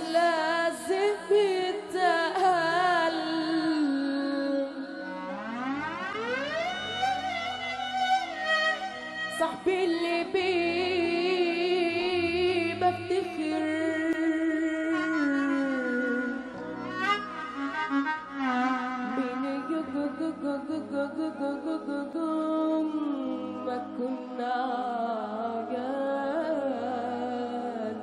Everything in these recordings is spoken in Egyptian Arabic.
لازم يتقال صاحبي اللي بيه بفتخر بيني جو جو جو جو جو جو جو جو جو جو جو ما كنا عيال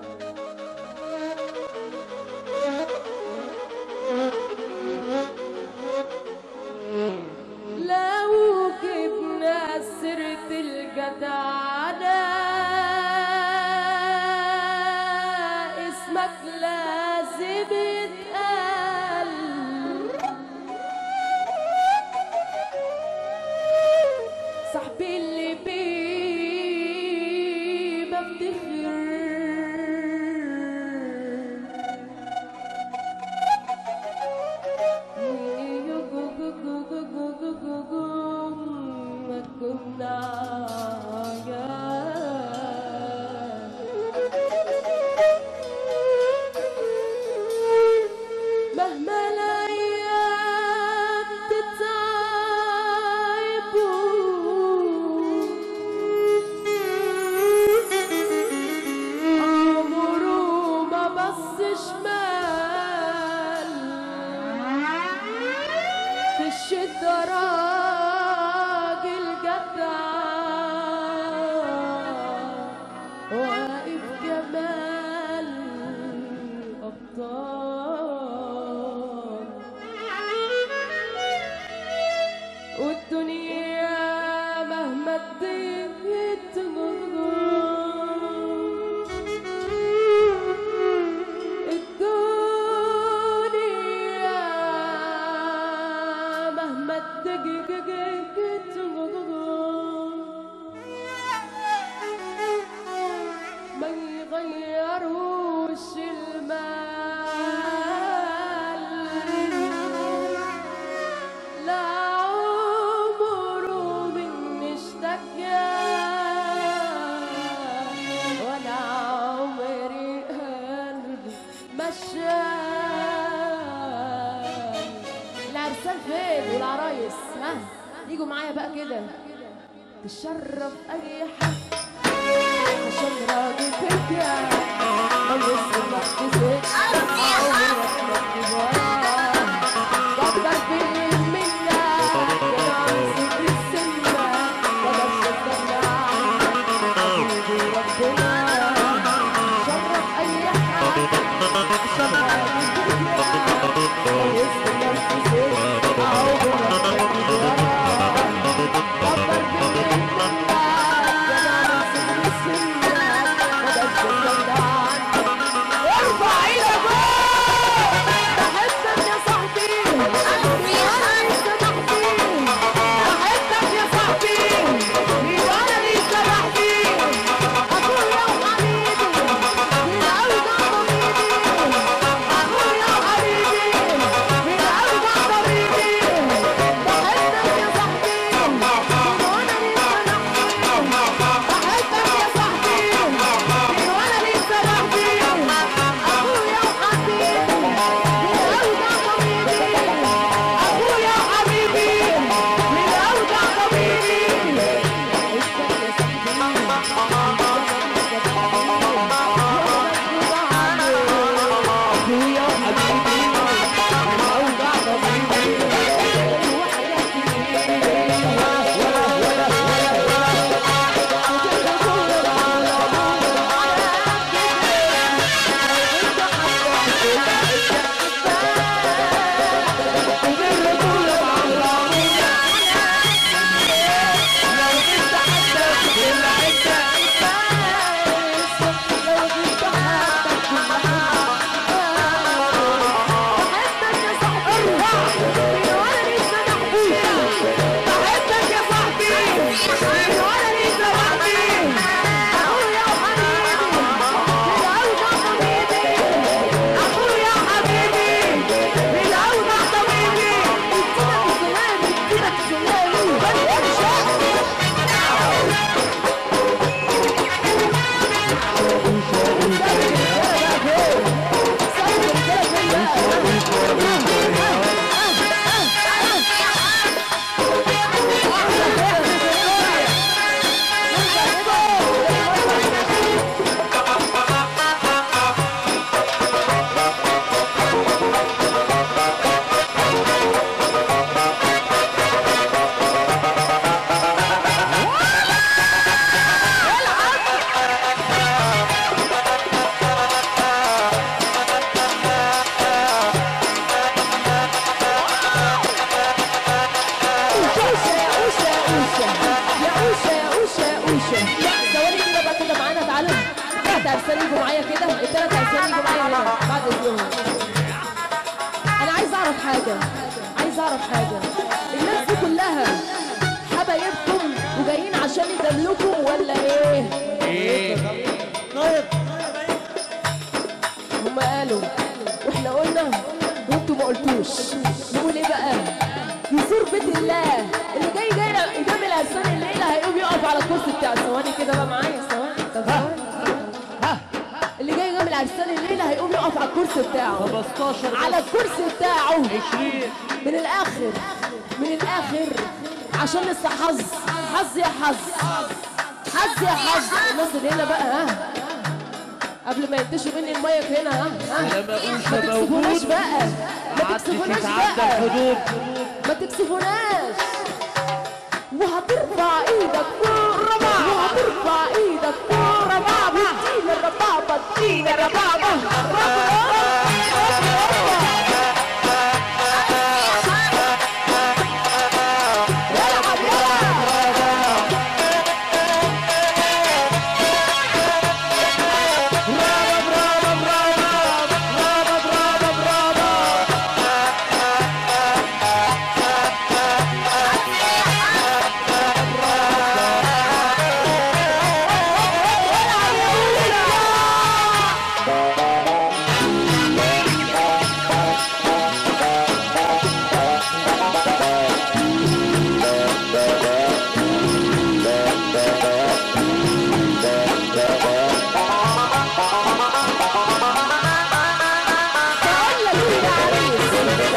لو جبنا سيرة الجدعنة اسمك لازم يتقال صاحبي اللي بيه بفتخر ما كنا مهما الايام تتعبوا عمره ما بص شمال في الشدة راجل جدع واقف جمال أبطال والدنيا مهما اديت الدنيا مهما اديت ما يغيروش المال لا عمره من اشتكى ولا عمري قلبي مشان العرسان فين والعرايس ها يجوا معايا بقى كده تشرف اي حد عشان راجل فكرة ما يصلح تزيد عمرك ما تجيبها كتر فيه منك يا ناقص في السنة بلاش تستنى حبيبي ربنا شرف أي حد عشان راجل فكرة ما يصلح تزيد عمرك ما تجيبها كتر فيه منك يا ناقص في السنة بلاش تستنى ارفع ايدك فوق بحبك يا صاحبي وانا لسه تحتي بحبك يا صاحبي وانا لسه تحتي اخويا وحبيبي من اوجع ضميري اذنهم انا عايز اعرف حاجه عايز اعرف حاجه الناس دي كلها حبايبكم وجايين عشان يدلوكم ولا ايه ايه طيب هم قالوا واحنا قلنا وانتوا ما قلتوش نقول ايه بقى يزور بيت الله اللي جاي جاي قدام العرسان الليله هيقوم يقف على الكرسي بتاعه ثواني كده بقى معايا ثواني طب ثواني اللي جاي جنب العرسان الليله هيقوم يقف على الكرسي بتاعه 15 على الكرسي بتاعه 20 من الاخر من الاخر عشان لسه حظ حظ يا حظ حظ يا حظ الناس اللي هنا بقى ها قبل ما ينتشوا مني المايك هنا ها ها لما اقول ما تكسبوناش موجود بقى ما محدش تكسبوناش يتعدى بقى الحدود ما تكسبوناش وهترفع ايدك فوق ربابة وهترفع ايدك فوق ربابة ادينا الربابة ادينا الربابة يلعب يلعب بقول لك ايه يا عريس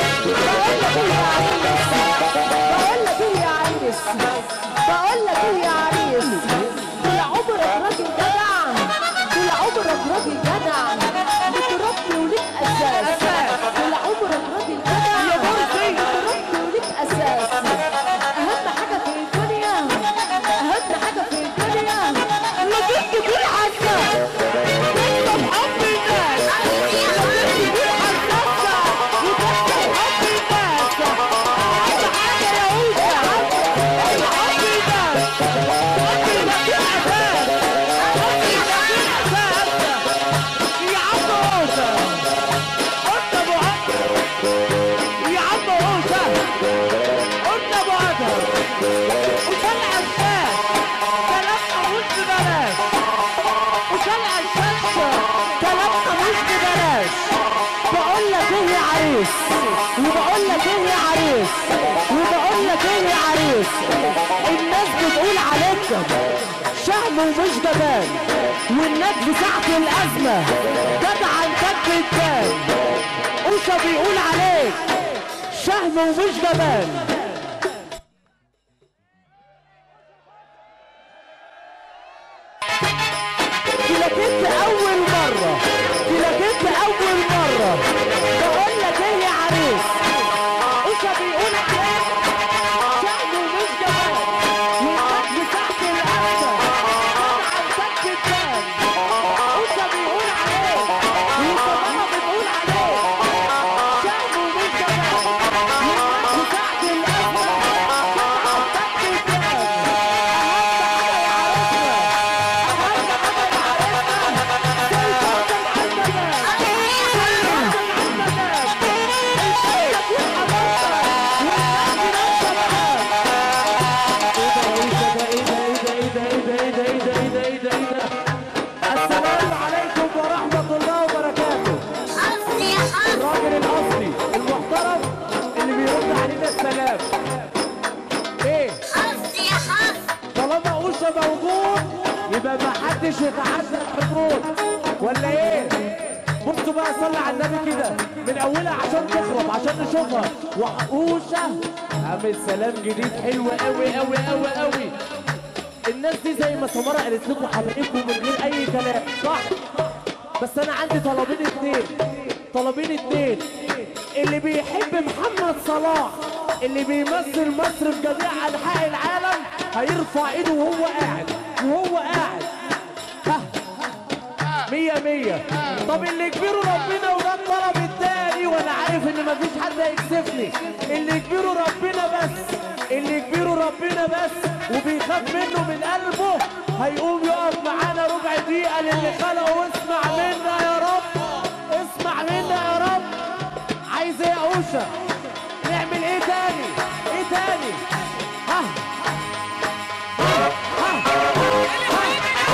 بقول لك ايه يا عريس بقول لك ايه يا عريس طول عمرك راجل جدع طول عمرك راجل جدع متربي وليك اساس طول عمرك راجل جدع متربي وليك اساس اهم حاجه في الدنيا اهم حاجه في الدنيا انك تكون حساس تكسب حب الناس تكون حساسه وتكسب حب الناس اهم حاجه يا عوده حب الناس حب الناس اساس حب الناس اساس يا عم عوده قلت ابو عمرو يا عم عوده قلت ابو ادهم وكان عشاش كلامنا مش ببلاش وكان عشاش كلامنا مش ببلاش بقول لك ايه يا عريس وبقول لك ايه يا عريس وبقول لك ايه يا عريس الناس بتقول عليك شهم ومش جبان والناس بساعة الأزمة جدع انت بتبان أوشا بيقول عليك شهم ومش جبان لكنت اول مرة لكنت اول مرة بقول لك ايه يا عريس اوشا بيقول عليك شعب ومش جبان والناس بتاعت الأسد طبعا سكت بان اوشا بيقول عليك وطبعا بتقول عليك شعب ومش جبان والناس بتاعت الأسد طبعا سكت بان اهم حاجة يا عريسنا السلام عليكم ورحمة الله وبركاته الراجل الأصلي المحترم اللي بيرد علينا السلام ايه طالما أوشا موجود يبقى ما حدش يتعدى الحدود ولا ايه؟ بصوا بقى صلي على النبي كده من اولها عشان تخرب عشان نشوفها وحوشة عامل سلام جديد حلو قوي قوي قوي قوي الناس دي زي ما سمارة قالت لكم حبايبكم من غير اي كلام صح؟ بس انا عندي طلبين اتنين طلبين اتنين اللي بيحب محمد صلاح اللي بيمثل مصر في جميع انحاء العالم هيرفع ايده وهو قاعد وهو قاعد ها مية مية طب اللي كبيره ربنا وده الطلب التاني وانا عارف ان مفيش حد هيكسفني اللي كبيره ربنا بس اللي كبيره ربنا بس وبيخاف منه من قلبه هيقوم يقف معانا ربع دقيقة للي خلقه واسمع منا يا رب اسمع اسمع منا يا رب عايز ايه يا اوشا نعمل ايه تاني ايه تاني ها ها ها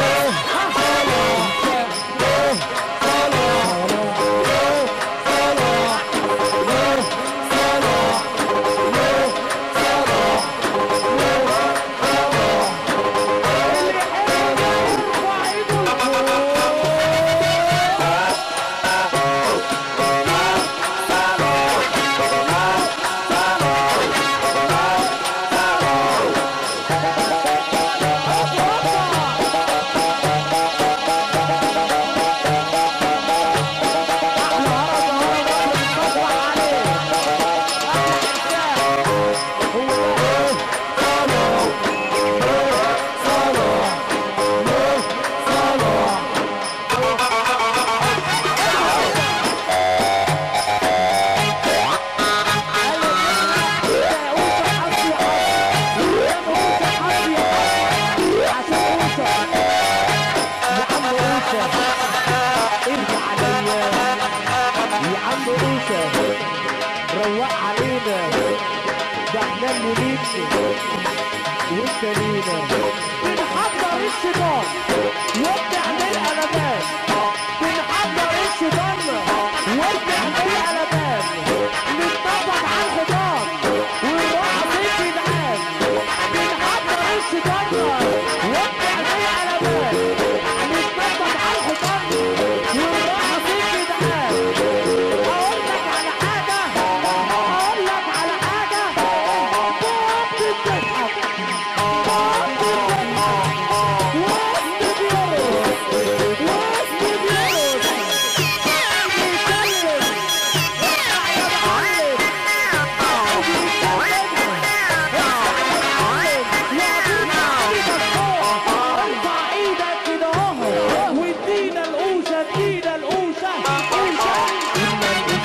اللي يحب يرفع ايده لفوق روق علينا ده احنا اللي نمشي وانت لينا بنحضر الشيطان وبنعمل قلبات بنحضر الشيطان وبنعمل قلبات نتطبق على الخضار ونروح بيت العام بنحضر الشيطان وبنعمل قلبات نتطبق على الخضار ونروح بيت العام اقول لك على حاجه اقول لك على حاجه بوب بتضحك بوب بتضحك وسط بيوت وسط بيوت بيتكلم اسمع يا معلم بيتكلم اسمع يا معلم يا ابونا ايدك فوق ارفع ايدك كده اهو وادينا القوشه ادينا القوشه قوشه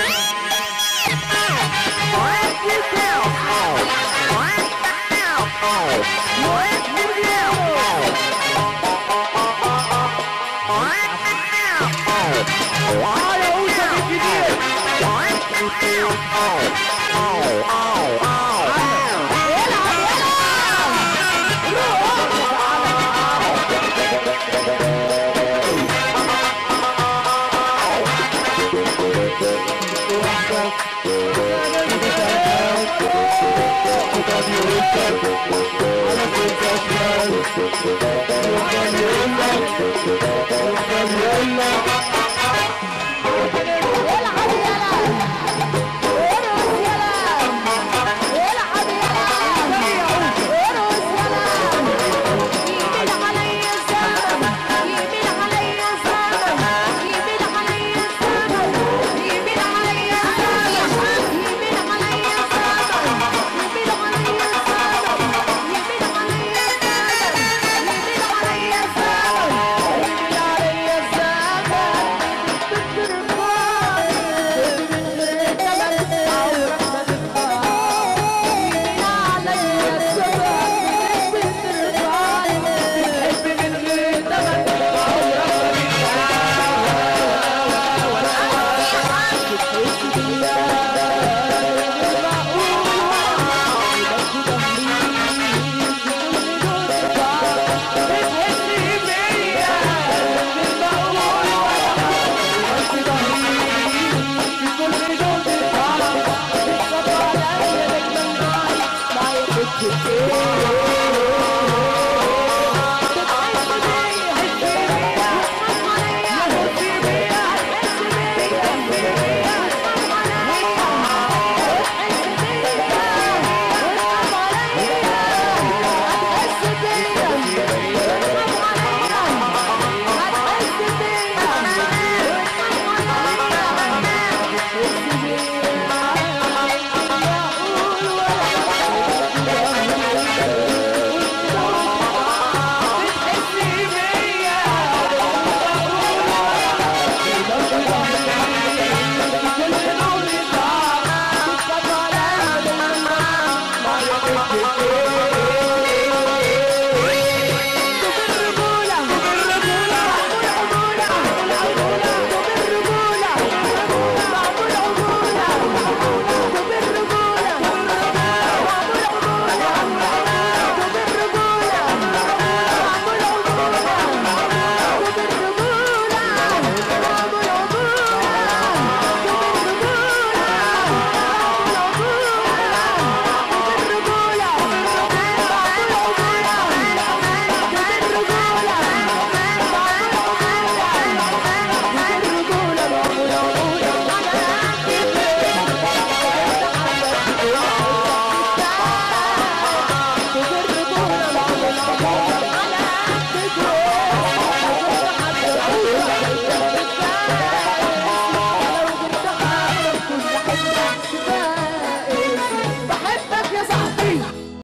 تعالى قوشه بالجديد